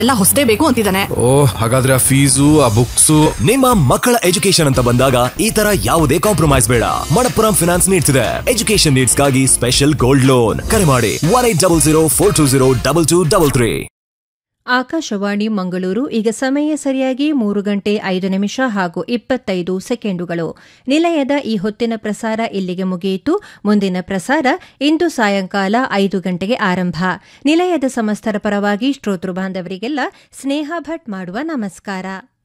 ಎಲ್ಲ ಹೊಸದೇ ಬೇಕು ಅಂತಿದ್ದಾನೆ ಓ ಹಾಗಾದ್ರೆ ಆ ಫೀಸು ಆ ಬುಕ್ಸು ನಿಮ್ಮ ಮಕ್ಕಳ ಎಜುಕೇಶನ್ ಅಂತ ಬಂದಾಗ ಈ ತರ ಯಾವುದೇ ಕಾಂಪ್ರಮೈಸ್ ಬೇಡ ಮಣಪ್ಪುರಂ ಫಿನಾನ್ಸ್ ನೀಡ್ತಿದೆ ಎಜುಕೇಶನ್ ನೀಡ್ಸ್ಗಾಗಿ ಸ್ಪೆಷಲ್ ಗೋಲ್ಡ್ ಲೋನ್ ಕರೆ ಮಾಡಿ one eight double zero four two zero double two double three Akashvani Mangaluru ಈಗ ಸಮಯ ಸರಿಯಾಗಿ ಮೂರು ಗಂಟೆ ಐದು ನಿಮಿಷ ಹಾಗೂ ಇಪ್ಪತ್ತೈದು ಸೆಕೆಂಡುಗಳು ನಿಲಯದ ಈ ಹೊತ್ತಿನ ಪ್ರಸಾರ ಇಲ್ಲಿಗೆ ಮುಗಿಯಿತು ಮುಂದಿನ ಪ್ರಸಾರ ಇಂದು ಸಾಯಂಕಾಲ ಐದು ಗಂಟೆಗೆ ಆರಂಭ ನಿಲಯದ ಸಮಸ್ತರ ಪರವಾಗಿ ಶ್ರೋತೃ ಬಾಂಧವರಿಗೆಲ್ಲ ಸ್ನೇಹ ಭಟ್ ಮಾಡುವ ನಮಸ್ಕಾರ